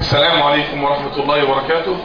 السلام عليكم ورحمة الله وبركاته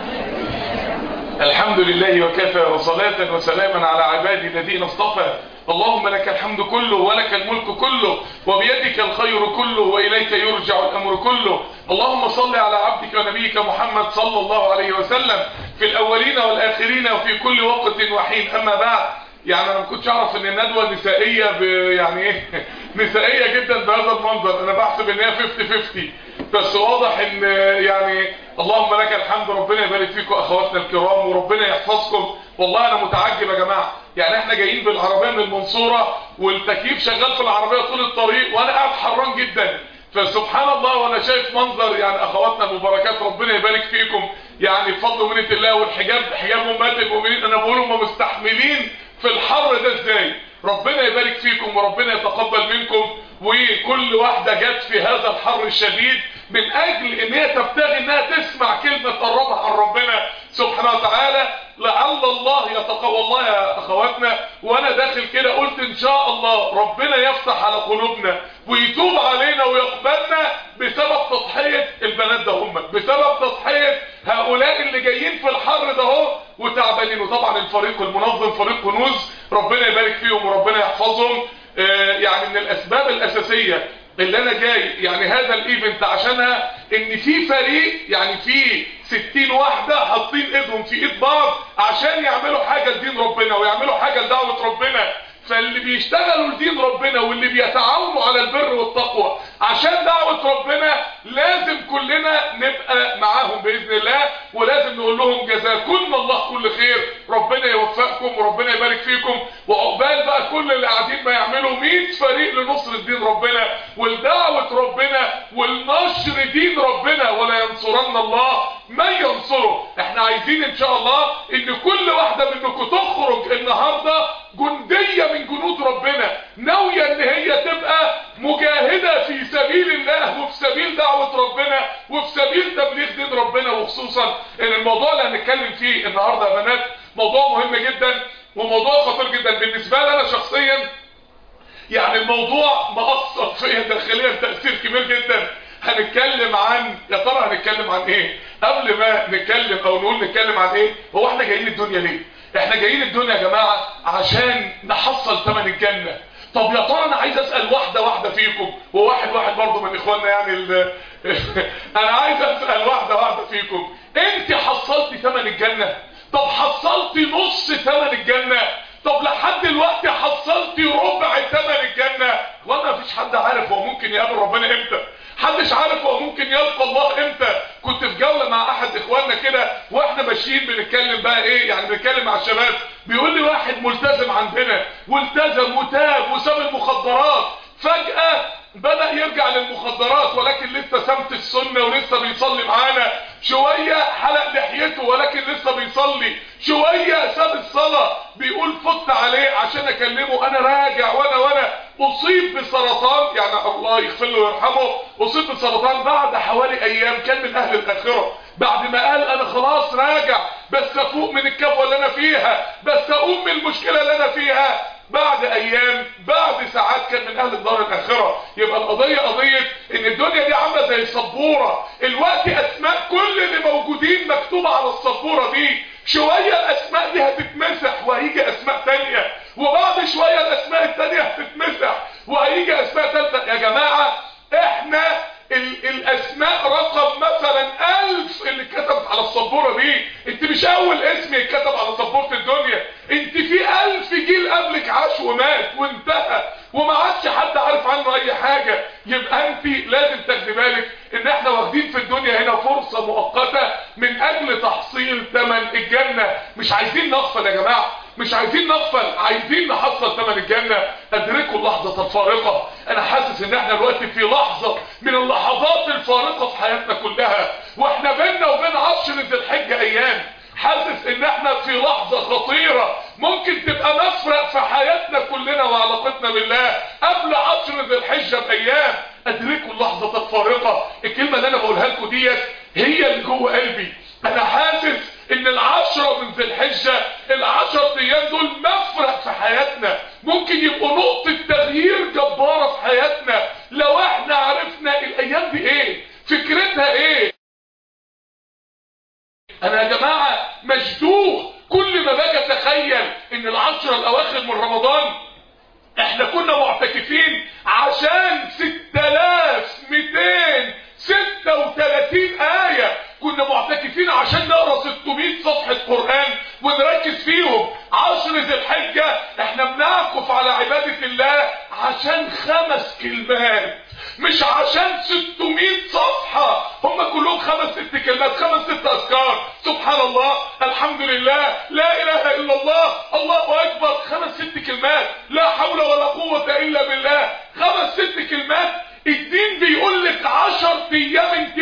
الحمد لله وكفى وصلاة وسلاما على عبادي الذين اصطفى اللهم لك الحمد كله ولك الملك كله وبيدك الخير كله وإليك يرجع الأمر كله اللهم صل على عبدك ونبيك محمد صلى الله عليه وسلم في الأولين والآخرين وفي كل وقت وحين أما بعد يعني انا ما كنتش اعرف ان الندوه نسائيه ب... يعني ايه نسائيه جدا بهذا المنظر انا بحسب ان هي 50 50 بس واضح ان يعني اللهم لك الحمد ربنا يبارك فيكم اخواتنا الكرام وربنا يحفظكم والله انا متعجب يا جماعه يعني احنا جايين بالعربيه من المنصوره والتكييف شغال في العربيه طول الطريق وانا قاعد حران جدا فسبحان الله وانا شايف منظر يعني اخواتنا المباركات ربنا يبارك فيكم يعني بفضل ومنه الله والحجاب حجاب امهات المؤمنين انا بقول هم مستحملين في الحر ده ازاي ربنا يبارك فيكم وربنا يتقبل منكم وكل واحدة جت في هذا الحر الشديد من اجل ان هي تبتغي انها تسمع كلمة تقربها عن ربنا سبحانه وتعالى لعل الله يتقوى الله يا اخواتنا وانا داخل كده قلت ان شاء الله ربنا يفتح على قلوبنا ويتوب علينا ويقبلنا بسبب تضحية البنات ده هم بسبب تضحية هؤلاء اللي جايين في الحر ده هو وتعبانين وطبعا الفريق المنظم فريق كنوز ربنا يبارك فيهم وربنا يحفظهم آه يعني من الاسباب الاساسية اللي انا جاي يعني هذا الايفنت عشانها ان في فريق يعني في 60 واحدة حاطين ايدهم في ايد بعض عشان يعملوا حاجة لدين ربنا ويعملوا حاجة لدعوة ربنا فاللي بيشتغلوا لدين ربنا واللي بيتعاونوا على البر والتقوى عشان دعوة ربنا لازم كلنا نبقى معاهم بإذن الله ولازم نقول لهم جزاكم الله كل خير ربنا يوفقكم وربنا يبارك فيكم وعقبال بقى كل اللي قاعدين ما يعملوا 100 فريق لنصر دين ربنا ولدعوة ربنا والنشر دين ربنا ولا ينصرن الله من ينصره احنا عايزين ان شاء الله ان كل واحدة منكم تخرج النهاردة جندية من جنود ربنا ناوية ان هي تبقى مجاهدة في سبيل الله وفي سبيل دعوة ربنا وفي سبيل تبليغ دين ربنا وخصوصا ان الموضوع اللي هنتكلم فيه النهاردة يا بنات موضوع مهم جدا وموضوع خطير جدا بالنسبة لي انا شخصيا يعني الموضوع مأثر فيا داخليا تأثير كبير جدا هنتكلم عن يا ترى هنتكلم عن ايه قبل ما نتكلم او نقول نتكلم عن ايه هو احنا جايين الدنيا ليه احنا جايين الدنيا يا جماعة عشان نحصل ثمن الجنة طب يا ترى انا عايز اسأل واحدة واحدة فيكم وواحد واحد برضو من اخواننا يعني ال... انا عايز اسأل واحدة واحدة فيكم انت حصلتي ثمن الجنة طب حصلتي نص ثمن الجنة طب لحد دلوقتي حصلتي ربع ثمن الجنة وانا مفيش حد عارف هو ممكن يقابل ربنا امتى محدش عارف هو ممكن يلقى الله امتى كنت في جولة مع احد اخواننا كده واحنا ماشيين بنتكلم بقى ايه يعني بنتكلم مع الشباب بيقول لي واحد ملتزم عندنا والتزم وتاب وساب المخدرات فجأة بدأ يرجع للمخدرات ولكن لسه سمت السنة ولسه بيصلي معانا شوية حلق لحيته ولكن لسه بيصلي شوية ساب الصلاة بيقول فت عليه عشان اكلمه انا راجع وانا وانا اصيب بسرطان يعني الله يغفر له ويرحمه اصيب بسرطان بعد حوالي ايام كان من اهل الاخرة بعد ما قال انا خلاص راجع بس افوق من الكبوة اللي انا فيها بس اقوم من المشكلة اللي انا فيها بعد ايام بعد ساعات كان من اهل الدار الاخرة يبقى القضية قضية ان الدنيا دي عاملة زي السبورة الوقت اسماء كل اللي موجودين مكتوبة على السبورة دي شوية الاسماء دي هتتمسح وهيجي اسماء تانية وبعد شوية الاسماء التانية هتتمسح وهيجي اسماء تالتة يا جماعة احنا ال الاسماء رقم مثلا الف اللي اتكتبت على السبورة دي انت مش اول اسم يتكتب على سبورة الدنيا انت في الف جيل قبلك عاش ومات وانتهى وما عادش حد عارف عنه اي حاجة يبقى انت لازم تاخدي بالك ان احنا واخدين في الدنيا هنا فرصة مؤقتة من اجل تحصيل ثمن الجنة مش عايزين نغفل يا جماعة مش عايزين نغفل عايزين نحصل ثمن الجنة ادركوا اللحظة الفارقة انا حاسس ان احنا دلوقتي في لحظة من اللحظات الفارقة في حياتنا كلها واحنا بيننا وبين عشر ذي الحجة ايام حاسس ان احنا في لحظة خطيرة ممكن تبقى مفرق في حياتنا كلنا وعلاقتنا بالله قبل عشر ذي الحجة بايام ادركوا اللحظة الفارقة الكلمة اللي انا بقولها لكم ديت هي اللي جوه قلبي انا حاسس ان العشرة من ذي الحجة العشر ايام دول مفرق في حياتنا ممكن يبقوا نقطة تغيير جبارة في حياتنا لو احنا عرفنا الايام دي ايه فكرتها ايه انا يا جماعة مشدوه كل ما باجي اتخيل ان العشرة الاواخر من رمضان احنا كنا معتكفين عشان 6236 آية كنا معتكفين عشان نقرا 600 صفحة قرآن ونركز فيهم عشر ذي الحجة احنا بنعكف على عبادة الله عشان خمس كلمات مش عشان 600 صفحة هم كلهم خمس ست كلمات خمس ست أذكار سبحان الله الحمد لله لا إله إلا الله الله أكبر خمس ست كلمات لا حول ولا قوة إلا بالله خمس ست كلمات الدين بيقول لك عشر أيام أنت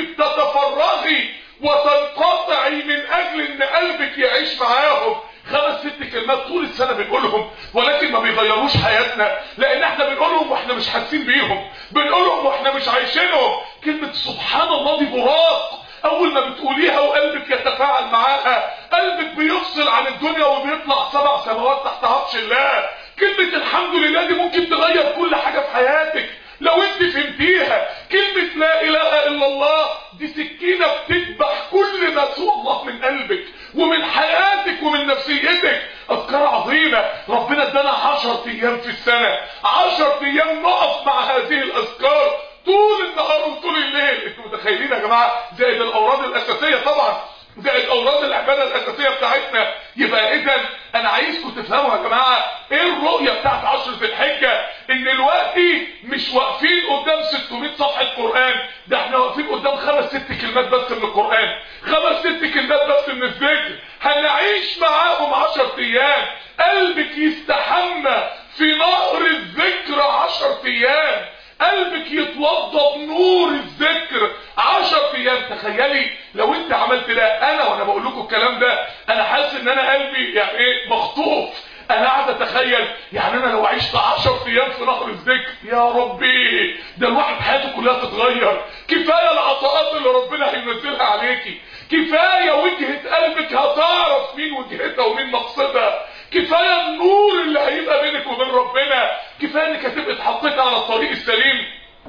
بتتفرغي وتنقطعي من أجل إن قلبك يعيش معاهم خمس ست كلمات طول السنة بنقولهم ولكن ما بيغيروش حياتنا لان احنا بنقولهم واحنا مش حاسين بيهم بنقولهم واحنا مش عايشينهم كلمة سبحان الله دي براق اول ما بتقوليها وقلبك يتفاعل معاها قلبك بيفصل عن الدنيا وبيطلع سبع سماوات تحت عرش الله كلمة الحمد لله دي ممكن تغير كل حاجة في حياتك لو انت فهمتيها كلمة لا اله الا الله دي سكينة بتذبح كل ما سوى الله من قلبك ومن حياتك ومن نفسيتك اذكار عظيمة ربنا ادانا عشر ايام في السنة عشر ايام نقف مع هذه الاذكار طول النهار وطول الليل انتوا متخيلين يا جماعة زائد الاوراد الاساسية طبعا زائد اوراد العبادة الاساسية بتاعتنا يبقى اذا انا عايزكم تفهموا يا جماعة ايه الرؤية بتاعت عشر ذي الحجة ان الوقت مش واقفين قدام 600 صفحة قرآن ده احنا واقفين قدام خمس ست كلمات بس من القرآن خمس ست كلمات بس من الذكر هنعيش معاهم عشر ايام قلبك يستحمى في نهر الذكر عشر ايام قلبك يتوضى بنور الذكر عشر ايام تخيلي لو انت عملت ده انا وانا بقول لكم الكلام ده انا حاسس ان انا قلبي يعني ايه مخطوف انا قاعد اتخيل يعني انا لو عشت 10 ايام في نهر الذكر يا ربي ده الواحد حياته كلها تتغير كفايه العطاءات اللي ربنا هينزلها عليكي كفايه وجهه قلبك هتعرف مين وجهتها ومين مقصدها كفايه النور اللي هيبقى بينك وبين ربنا كفايه انك هتبقى اتحطيت على الطريق السليم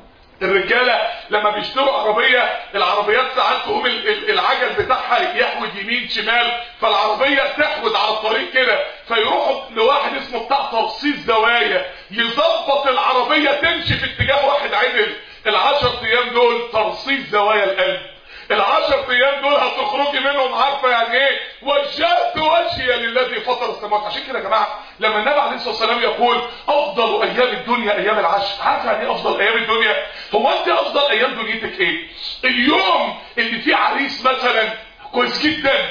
الرجالة لما بيشتروا عربية العربيات ساعات تقوم العجل بتاعها يحود يمين شمال فالعربية تحود على الطريق كده فيروحوا لواحد اسمه بتاع ترصيص زوايا يظبط العربية تمشي في اتجاه واحد عدل العشر ايام دول ترصيص زوايا القلب العشر ايام دول هتخرجي منهم عارفه يعني ايه وجهت وجهي للذي فطر السماوات عشان كده يا جماعه لما النبي عليه الصلاه والسلام يقول افضل ايام الدنيا ايام العشر عارف يعني ايه افضل ايام الدنيا هو انت افضل ايام دنيتك ايه اليوم اللي فيه عريس مثلا كويس جدا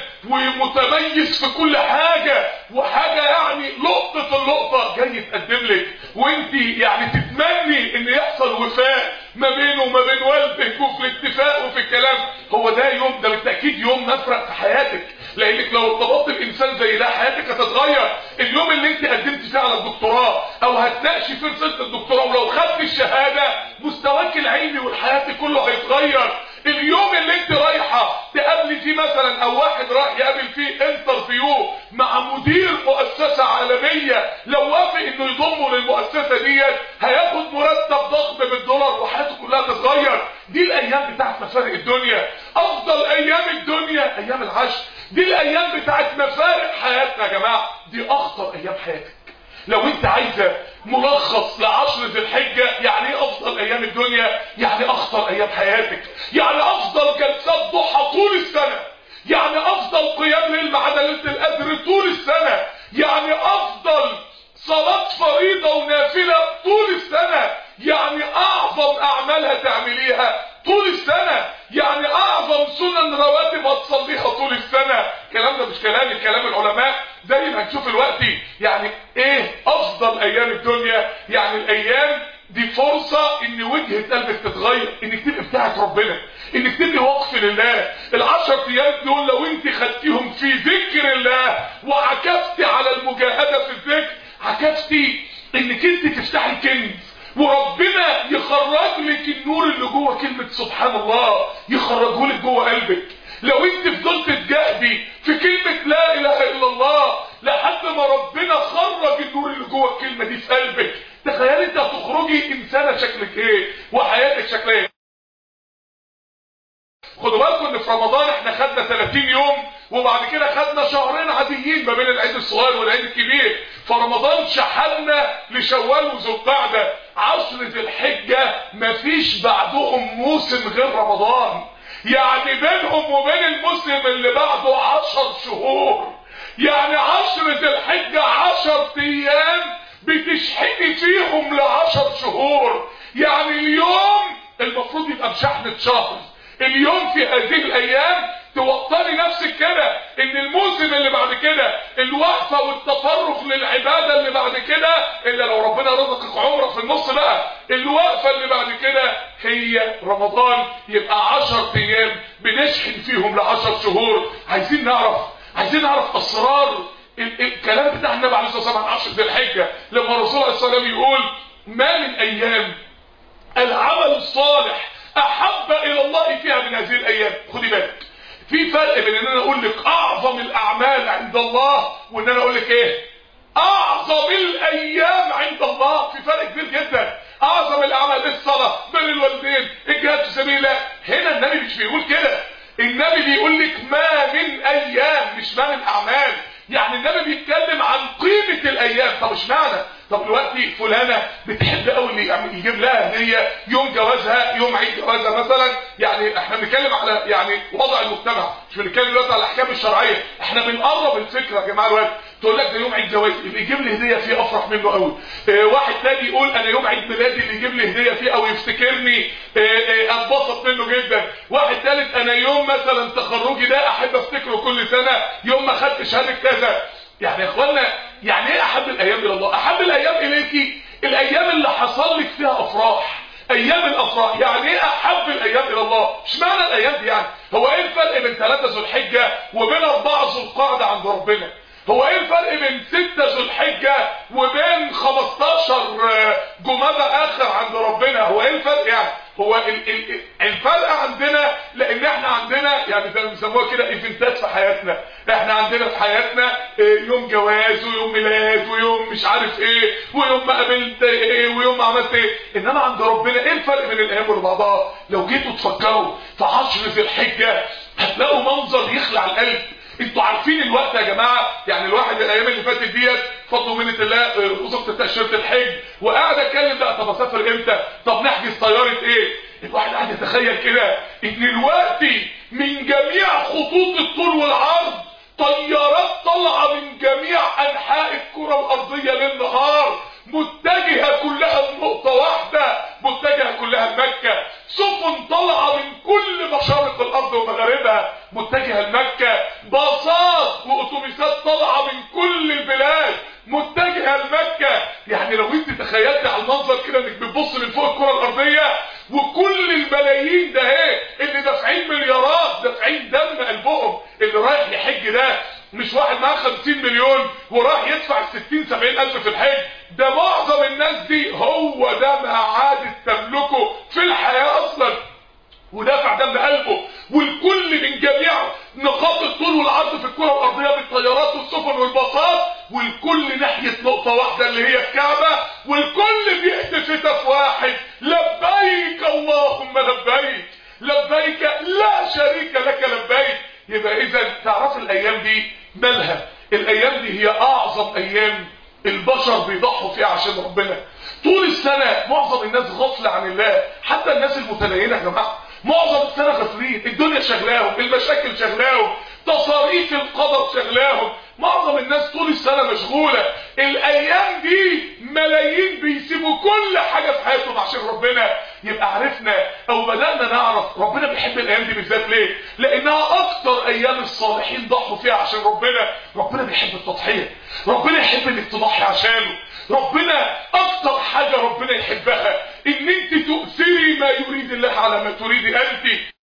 ومتميز في كل حاجة وحاجة يعني لقطة اللقطة جاي يتقدم لك وانت يعني تتمني ان يحصل وفاء ما بينه وما بين والدك وفي الاتفاق وفي الكلام هو ده يوم ده بالتأكيد يوم مفرق في حياتك لانك لو ارتبطت بانسان زي ده حياتك هتتغير اليوم اللي انت قدمت فيه على الدكتوراه او هتناقشي في رساله الدكتوراه ولو خدت الشهاده مستواك العلمي والحياتي كله هيتغير اليوم اللي انت رايحه تقابلي فيه مثلا او واحد رايح يقابل فيه انترفيو مع مدير مؤسسه عالميه لو وافق انه يضمه للمؤسسه ديت هياخد مرتب ضخم بالدولار وحياته كلها تتغير دي الايام بتاعت مفارق الدنيا افضل ايام الدنيا ايام العشر دي الايام بتاعت مفارق حياتنا يا جماعه دي اخطر ايام حياتك لو انت عايزه ملخص لعشر ذي الحجة يعني ايه افضل ايام الدنيا يعني اخطر ايام حياتك يعني افضل جلسات ضحى طول السنة يعني افضل قيام ليل مع ليله القدر طول السنة يعني افضل صلاة فريضة ونافلة طول السنة يعني اعظم اعمالها تعمليها طول السنة يعني اعظم سنن رواتب هتصليها طول السنة الكلام ده مش كلامي كلام العلماء زي ما هنشوف الوقت يعني ايه افضل ايام الدنيا يعني الايام دي فرصة ان وجهة قلبك تتغير انك تبقى بتاعت ربنا انك تبقى وقف لله العشر ايام دول لو انت خدتيهم في ذكر الله وعكفتي على المجاهدة في الذكر عكفتي انك انت تفتحي كنز وربنا يخرج لك النور اللي جوه كلمة سبحان الله يخرجه لك جوه قلبك لو انت فضلت تجاهدي في كلمة لا اله الا الله لحد ما ربنا خرج النور اللي جوه الكلمة دي في قلبك تخيلي انت هتخرجي انسانة شكلك ايه وحياتك شكلها ايه خدوا بالكم ان في رمضان احنا خدنا 30 يوم وبعد كده خدنا شهرين عاديين ما بين العيد الصغير والعيد الكبير فرمضان شحننا لشوال وذو القعده عشر ذي الحجه مفيش بعدهم موسم غير رمضان يعني بينهم وبين المسلم اللي بعده عشر شهور يعني عشر ذي الحجه عشر ايام بتشحني فيهم لعشر شهور يعني اليوم المفروض يبقى بشحنة شهر اليوم في هذه الايام توطني نفسك كده ان الموسم اللي بعد كده الوقفه والتفرغ للعباده اللي بعد كده الا لو ربنا رزقك عمره في النص بقى الوقفه اللي بعد كده هي رمضان يبقى 10 ايام بنشحن فيهم ل 10 شهور عايزين نعرف عايزين نعرف اسرار الكلام بتاع النبي عليه الصلاه والسلام عن 10 ذي الحجه لما الرسول عليه الصلاه والسلام يقول ما من ايام العمل الصالح احب الى الله فيها من هذه الايام خدي بالك في فرق بين ان انا اقول لك اعظم الاعمال عند الله وان انا اقول لك ايه اعظم الايام عند الله في فرق كبير جدا اعظم الاعمال الصلاه بر الوالدين الجهاد في سبيل الله هنا النبي مش بيقول كده النبي بيقول لك ما من ايام مش ما من اعمال يعني النبي بيتكلم عن قيمه الايام طب اشمعنى طب دلوقتي فلانه بتحب قوي اللي يعني يجيب لها هديه يوم جوازها يوم عيد جوازها مثلا يعني احنا بنتكلم على يعني وضع المجتمع مش بنتكلم دلوقتي على الاحكام الشرعيه احنا بنقرب الفكره يا جماعه دلوقتي تقول لك ده يوم عيد جوازي اللي يجيب لي هديه فيه افرح منه قوي اه واحد تاني يقول انا يوم عيد ميلادي اللي يجيب لي هديه فيه او يفتكرني اه اه اتبسط منه جدا واحد ثالث انا يوم مثلا تخرجي ده احب افتكره كل سنه يوم ما خدت شهاده كذا يعني يا اخوانا يعني ايه احب الايام الى الله احب الايام اليكي الايام اللي حصل لك فيها افراح ايام الافراح يعني ايه احب الايام الى الله اشمعنى الايام دي يعني هو ايه الفرق بين ثلاثة ذو الحجه وبين اربعة ذو القعده عند ربنا هو ايه الفرق بين ستة ذو الحجه وبين 15 جمادى اخر عند ربنا هو ايه الفرق يعني هو ال ال الفرق عندنا لان احنا عندنا يعني زي ما بيسموها كده ايفنتات في حياتنا احنا عندنا في حياتنا يوم جواز ويوم ميلاد ويوم مش عارف ايه ويوم ما قابلت ايه ويوم ما عملت ايه انما عند ربنا ايه الفرق بين الايام وبعضها لو جيتوا تفكروا في عشر ذي الحجه هتلاقوا منظر يخلع القلب انتوا عارفين الوقت يا جماعه يعني الواحد الايام اللي فاتت ديت فضل منه الله وزاره تاشيره الحج وقاعد اتكلم بقى طب اسافر امتى طب نحجز طياره ايه الواحد قاعد يتخيل كده ان الوقت من جميع خطوط الطول والعرض طيارات طالعه من جميع انحاء الكره الارضيه للنهار متجهه كلها لنقطه واحده متجهه كلها لمكه سفن طالعه من كل مشارق الارض ومغاربها متجهه لمكه باصات واتوبيسات طالعه من كل البلاد متجهه لمكه يعني لو انت تخيلت على المنظر كده انك بتبص من فوق الكره الارضيه وكل الملايين ده ايه اللي دافعين مليارات دافعين دم قلبهم اللي رايح يحج ده مش واحد معاه 50 مليون وراح يدفع 60 70 الف في الحج ده معظم الناس دي هو ده ما عادت تملكه في الحياه اصلا ودافع دم قلبه والكل من جميع نقاط الطول والعرض في الكره الارضيه بالطيارات والسفن والباصات والكل ناحيه نقطه واحده اللي هي الكعبه والكل بيهتف هتاف واحد لبيك اللهم لبيك لبيك لا شريك لك لبيك يبقى اذا تعرف الايام دي مالها الايام دي هي اعظم ايام البشر بيضحوا فيها عشان ربنا طول السنه معظم الناس غافله عن الله حتى الناس المتدينه يا جماعه معظم السنه غافلين الدنيا شغلاهم المشاكل شغلاهم تصاريف القدر شغلاهم معظم الناس طول السنه مشغوله الايام دي ملايين بيسيبوا كل حاجه في حياتهم عشان ربنا يبقى عرفنا او بدانا نعرف ربنا بيحب الايام دي بالذات ليه لانها اكتر ايام الصالحين ضحوا فيها عشان ربنا ربنا بيحب التضحيه ربنا يحب انك تضحي عشانه ربنا اكتر حاجه ربنا يحبها ان انت تؤثري ما يريد الله على ما تريدي انت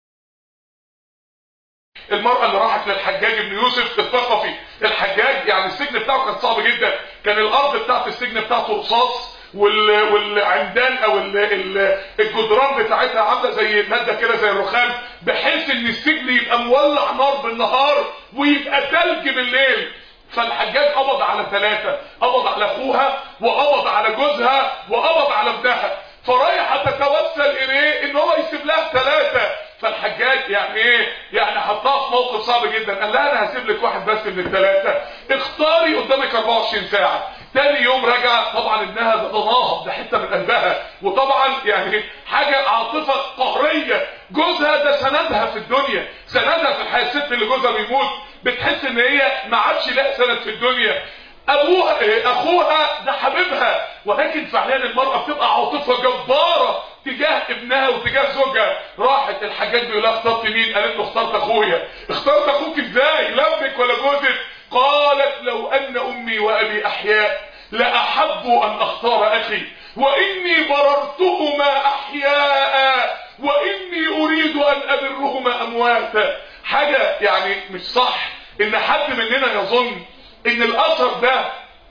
المرأة اللي راحت للحجاج بن يوسف الثقفي الحجاج يعني السجن بتاعه كان صعب جدا كان الارض بتاعت السجن بتاعته رصاص وال... والعمدان او ال... ال... الجدران بتاعتها عامله زي ماده كده زي الرخام بحيث ان السجن يبقى مولع نار بالنهار ويبقى ثلج بالليل فالحجاج قبض على ثلاثة قبض على اخوها وقبض على جوزها وقبض على ابنها فرايحه تتوسل اليه ان هو يسيب لها ثلاثة الحجاج يعني ايه يعني حطها في موقف صعب جدا قال لها انا هسيب لك واحد بس من الثلاثه اختاري قدامك 24 ساعه تاني يوم رجع طبعا ابنها ده تناهض ده حته من قلبها وطبعا يعني حاجه عاطفه قهريه جوزها ده سندها في الدنيا سندها في الحياه الست اللي جوزها بيموت بتحس ان هي ما عادش لها سند في الدنيا ابوها إيه، اخوها ده حبيبها ولكن فعليا المراه بتبقى عاطفه جباره تجاه ابنها وتجاه زوجها راحت الحاجات بيقول لها اخترت مين قالت له اخترت اخويا اخترت اخوك ازاي لا ابنك ولا جوزك قالت لو ان امي وابي احياء لاحب ان اختار اخي واني بررتهما احياء واني اريد ان ابرهما امواتا حاجه يعني مش صح ان حد مننا يظن ان الاثر ده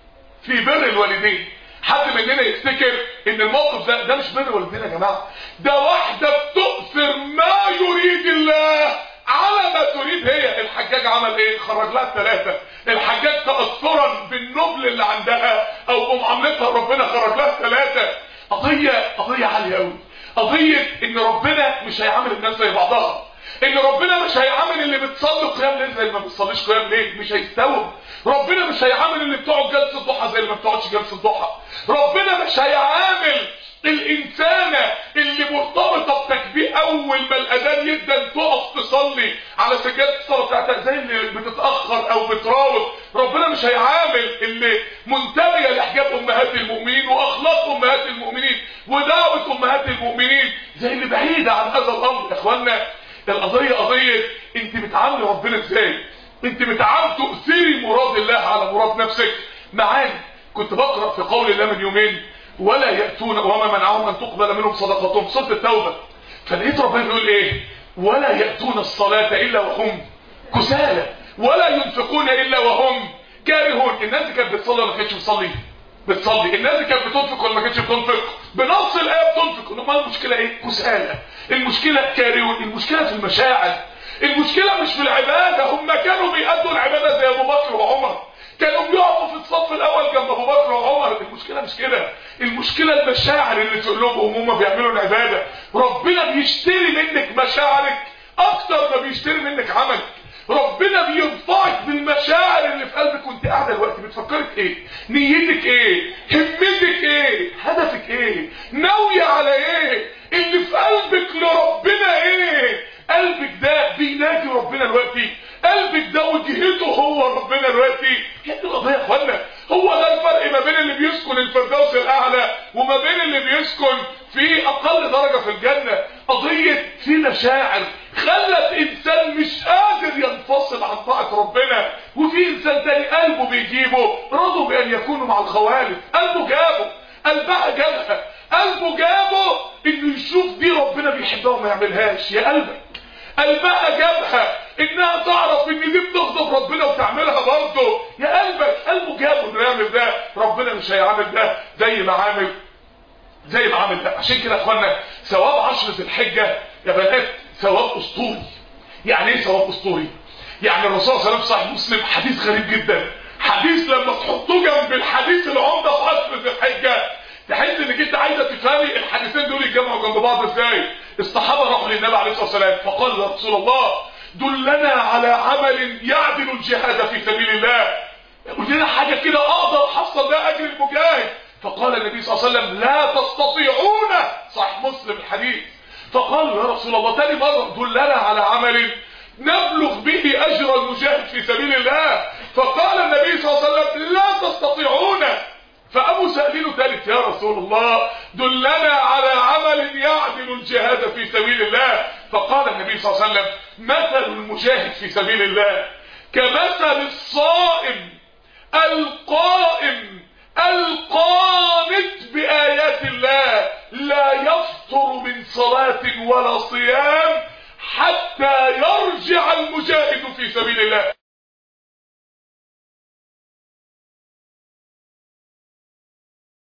في بر الوالدين حد مننا يفتكر ان الموقف ده ده مش بر الوالدين يا جماعه ده واحده بتؤثر ما يريد الله على ما تريد هي الحجاج عمل ايه خرج لها الثلاثه الحجاج تاثرا بالنبل اللي عندها او بمعاملتها ربنا خرج لها الثلاثه قضيه قضيه عاليه قوي قضيه ان ربنا مش هيعامل الناس زي بعضها ان ربنا مش هيعامل اللي بتصلي قيام ليل زي اللي ما بتصليش قيام ليل مش هيستوعب ربنا مش هيعامل اللي بتقعد جلسه ضحى زي اللي ما بتقعدش جلسه ضحى ربنا مش هيعامل الانسانه اللي مرتبطه بتكبير اول ما الاذان يبدا تقف تصلي على سجاده الصلاه بتاعتها زي اللي بتتاخر او بتراوغ ربنا مش هيعامل اللي منتبهه لحجاب امهات المؤمنين واخلاق امهات المؤمنين ودعوه امهات المؤمنين زي اللي بعيده عن هذا الامر يا اخوانا القضيه قضيه انت بتعاملي ربنا ازاي انت بتعامل تؤثري مراد الله على مراد نفسك معانا كنت بقرا في قول الله من يومين ولا ياتون وما منعهم ان تقبل منهم صدقاتهم سوره التوبه فلقيت ربنا بيقول ايه ولا ياتون الصلاه الا وهم كسالى ولا ينفقون الا وهم كارهون الناس دي كانت بتصلي ولا ما كانتش بتصلي بتصلي الناس دي كانت بتنفق ولا ما كانتش بتنفق بنص الايه بتنفق انما المشكله ايه كسالى المشكله كارهون المشكله في المشاعر المشكله مش في العباده هم كانوا بيأدوا العباده زي ابو بكر وعمر كانوا بيقفوا في الصف الاول جنب ابو بكر وعمر المشكله مش كده المشكله المشاعر اللي في قلوبهم هم بيعملوا العباده ربنا بيشتري منك مشاعرك اكتر ما بيشتري منك عملك ربنا بيرفعك بالمشاعر اللي في قلبك وانت قاعده دلوقتي بتفكرك ايه نيتك ايه همتك ايه هدفك ايه ناويه على ايه اللي في قلبك لربنا ايه قلبك ده بينادي ربنا دلوقتي قلبك ده وجهته هو ربنا دلوقتي هي دي القضيه يا اخوانا هو ده الفرق ما بين اللي بيسكن الفردوس الاعلى وما بين اللي بيسكن في اقل درجه في الجنه قضيه في مشاعر خلت انسان مش قادر ينفصل عن طاعه ربنا وفي انسان تاني قلبه بيجيبه رضوا بان يكونوا مع الخوالف قلبه جابه قلبها جابها قلبه جابه انه يشوف دي ربنا بيحبها وما يعملهاش يا قلبك قلبها جابها انها تعرف ان دي بتغضب ربنا وتعملها برضه يا قلبك قلبه جابه انه يعمل ده ربنا مش هيعمل ده زي ما عامل زي ما عامل ده عشان كده يا اخوانا ثواب عشر ذي الحجه يا بنات ثواب اسطوري يعني ايه ثواب اسطوري يعني الرسول صلى الله عليه وسلم صحيح مسلم حديث غريب جدا حديث لما تحطوه جنب الحديث العمده في عشر ذي الحجه تحس انك انت عايزه تفهمي الحديثين دول يتجمعوا جنب بعض ازاي الصحابه راحوا للنبي عليه الصلاه والسلام فقال يا رسول الله دلنا على عمل يعدل الجهاد في سبيل الله قول لنا حاجه كده اقدر احصل بيها اجر المجاهد فقال النبي صلى الله عليه وسلم لا تستطيعون صحيح مسلم الحديث فقالوا يا رسول الله تاني مره دلنا على عمل نبلغ به اجر المجاهد في سبيل الله فقال النبي صلى الله عليه وسلم لا تستطيعون فأبو سألينه ثالث يا رسول الله دلنا على عمل يعدل الجهاد في سبيل الله فقال النبي صلى الله عليه وسلم مثل المجاهد في سبيل الله كمثل الصائم القائم القانت بآيات الله لا يفطر من صلاة ولا صيام حتى يرجع المجاهد في سبيل الله